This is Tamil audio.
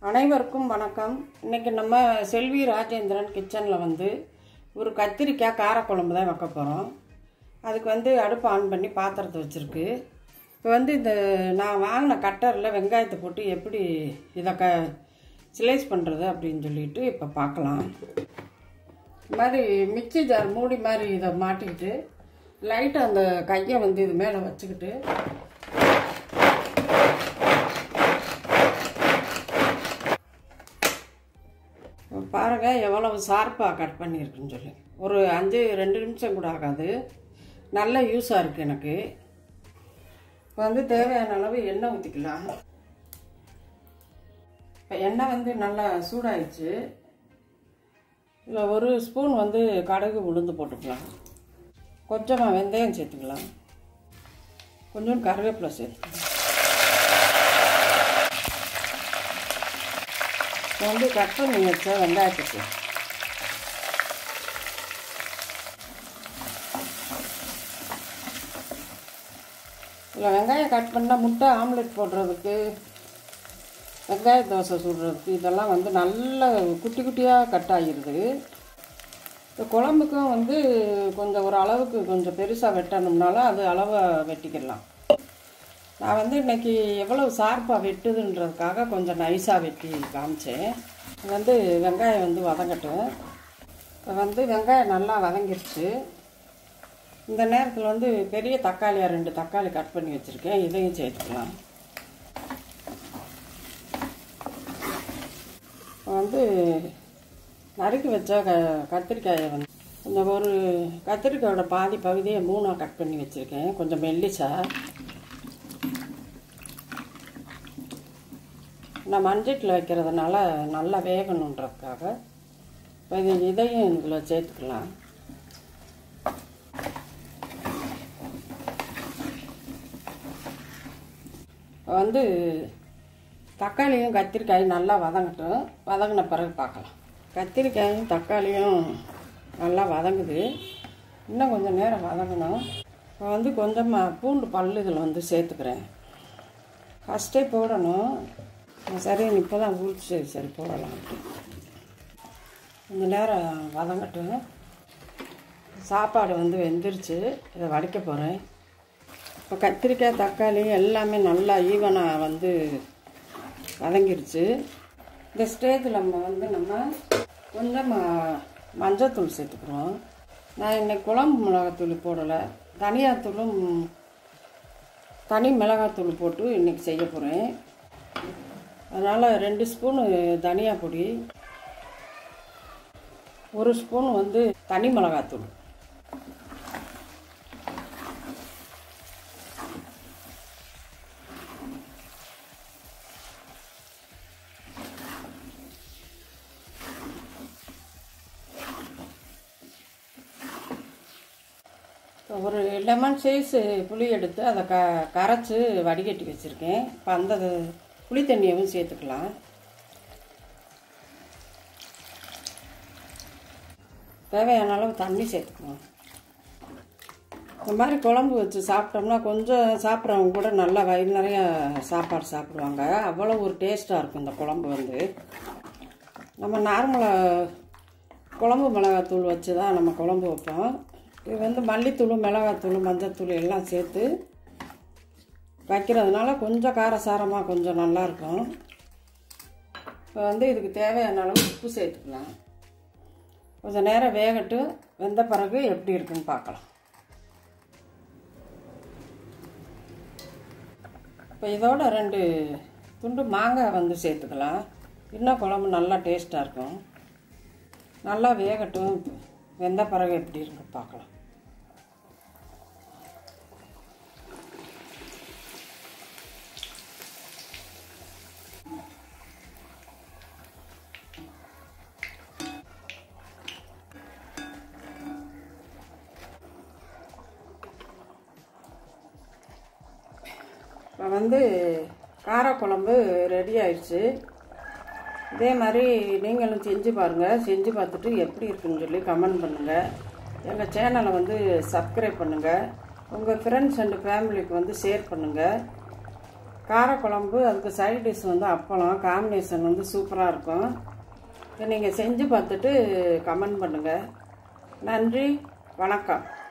அனைவருக்கும் வணக்கம் இன்னைக்கு நம்ம செல்வி ராஜேந்திரன் கிச்சனில் வந்து ஒரு கத்திரிக்காய் காரக்குழம்பு தான் வைக்க போகிறோம் அதுக்கு வந்து அடுப்பு ஆன் பண்ணி பாத்திரத்தை வச்சுருக்கு இப்போ வந்து இந்த நான் வாங்கின கட்டரில் வெங்காயத்தை போட்டு எப்படி இதை க ஸ்லைஸ் பண்ணுறது அப்படின்னு சொல்லிட்டு இப்போ பார்க்கலாம் இது மாதிரி மிக்சி ஜார் மூடி மாதிரி இதை மாட்டிக்கிட்டு லைட்டாக அந்த கையை வந்து இது மேலே வச்சுக்கிட்டு பாருங்க எவ்வளவு ஷார்ப்பாக கட் பண்ணியிருக்குன்னு சொல்லி ஒரு அஞ்சு ரெண்டு நிமிஷம் கூட ஆகாது நல்ல யூஸாக இருக்குது எனக்கு இப்போ வந்து தேவையான அளவு எண்ணெய் ஊற்றிக்கலாம் இப்போ எண்ணெய் வந்து நல்லா சூடாயிடுச்சு இதில் ஒரு ஸ்பூன் வந்து கடுகு உளுந்து போட்டுக்கலாம் கொஞ்சமாக வெந்தயம் சேர்த்துக்கலாம் கொஞ்சம் கருவேப்பிலை சேர்த்துக்கலாம் இப்போ வந்து கட் பண்ணி வச்ச வெங்காயத்துக்கு இல்லை வெங்காயம் கட் பண்ணால் முட்டை ஆம்லெட் போடுறதுக்கு வெங்காய தோசை சுடுறதுக்கு இதெல்லாம் வந்து நல்ல குட்டி குட்டியாக கட் ஆகிடுது இந்த குழம்புக்கும் வந்து கொஞ்சம் ஒரு அளவுக்கு கொஞ்சம் பெருசாக வெட்டணும்னாலும் அது அளவை வெட்டிக்கிடலாம் நான் வந்து இன்னைக்கு எவ்வளவு ஷார்ப்பாக வெட்டுதுன்றதுக்காக கொஞ்சம் நைஸாக வெட்டி காமிச்சேன் வந்து வெங்காயம் வந்து வதங்கட்டும் இப்போ வந்து வெங்காயம் நல்லா வதங்கிருச்சு இந்த நேரத்தில் வந்து பெரிய தக்காளியாக ரெண்டு தக்காளி கட் பண்ணி வச்சுருக்கேன் இதையும் சேர்த்துக்கலாம் இப்போ வந்து நறுக்கி வச்ச க கத்திரிக்காயை வந்து கொஞ்சம் ஒரு கத்திரிக்காயோட பாதி பகுதியை மூணாக கட் பண்ணி வச்சுருக்கேன் கொஞ்சம் மெல்லிசா நான் மஞ்சட்டில் வைக்கிறதுனால நல்லா வேகணுன்றதுக்காக இப்போ இது இதையும் இதில் சேர்த்துக்கலாம் இப்போ வந்து தக்காளியும் கத்திரிக்காயும் நல்லா வதங்கட்டும் வதங்கின பிறகு பார்க்கலாம் கத்திரிக்காயும் தக்காளியும் நல்லா வதங்குது இன்னும் கொஞ்சம் நேரம் வதங்கணும் இப்போ வந்து கொஞ்சமாக பூண்டு பல்லு இதில் வந்து சேர்த்துக்கிறேன் ஃபஸ்ட்டே போடணும் சரி இப்போ தான் ஊழிச்சு சரி போடலாம் கொஞ்ச நேரம் வதங்கட்டும் சாப்பாடு வந்து வெந்துருச்சு இதை வடிக்க போகிறேன் இப்போ கத்திரிக்காய் தக்காளி எல்லாமே நல்லா ஈவனாக வந்து வதங்கிருச்சு இந்த ஸ்டேஜில் நம்ம வந்து நம்ம கொஞ்சம் மஞ்சத்தூள் சேர்த்துக்கிறோம் நான் இன்னைக்கு குழம்பு மிளகாத்தூள் போடலை தனியாத்தூளும் தனி மிளகாத்தூள் போட்டு இன்றைக்கி செய்ய போகிறேன் அதனால் ரெண்டு ஸ்பூனு தனியா பொடி ஒரு ஸ்பூன் வந்து தனி மிளகாத்தூள் ஒரு லெமன் சைஸ் புளி எடுத்து அதை க கரைச்சி வடிகட்டி வச்சுருக்கேன் இப்போ அந்த புளி தண்ணியவும் சேர்த்துக்கலாம் தேவையான அளவு தண்ணி சேர்த்துக்கணும் இந்த மாதிரி குழம்பு வச்சு சாப்பிட்டோம்னா கொஞ்சம் சாப்பிட்றவங்க கூட நல்லா வயிறு நிறைய சாப்பாடு சாப்பிடுவாங்க அவ்வளோ ஒரு டேஸ்ட்டாக இருக்கும் இந்த குழம்பு வந்து நம்ம நார்மலாக குழம்பு மிளகாத்தூள் வச்சு தான் நம்ம குழம்பு வைப்போம் இது வந்து மல்லித்தூள் மிளகாத்தூள் மஞ்சத்தூள் எல்லாம் சேர்த்து வைக்கிறதுனால கொஞ்சம் காரசாரமாக கொஞ்சம் நல்லாயிருக்கும் இப்போ வந்து இதுக்கு தேவையான அளவு உப்பு சேர்த்துக்கலாம் கொஞ்சம் நேரம் வேகட்டு வெந்த பிறகு எப்படி இருக்குன்னு பார்க்கலாம் இப்போ இதோட ரெண்டு துண்டு மாங்காய் வந்து சேர்த்துக்கலாம் இன்னும் குழம்பு நல்லா டேஸ்ட்டாக இருக்கும் நல்லா வேகட்டும் வெந்த பிறகு எப்படி இருக்கு பார்க்கலாம் இப்போ வந்து காரக்குழம்பு ரெடி ஆயிடுச்சு இதே மாதிரி நீங்களும் செஞ்சு பாருங்கள் செஞ்சு பார்த்துட்டு எப்படி இருக்குன்னு சொல்லி கமெண்ட் பண்ணுங்கள் எங்கள் சேனலை வந்து சப்ஸ்கிரைப் பண்ணுங்கள் உங்கள் ஃப்ரெண்ட்ஸ் அண்ட் ஃபேமிலிக்கு வந்து ஷேர் பண்ணுங்கள் காரக்குழம்பு அதுக்கு சைட் டிஷ் வந்து அப்பளம் காம்பினேஷன் வந்து சூப்பராக இருக்கும் இதை நீங்கள் செஞ்சு பார்த்துட்டு கமெண்ட் பண்ணுங்கள் நன்றி வணக்கம்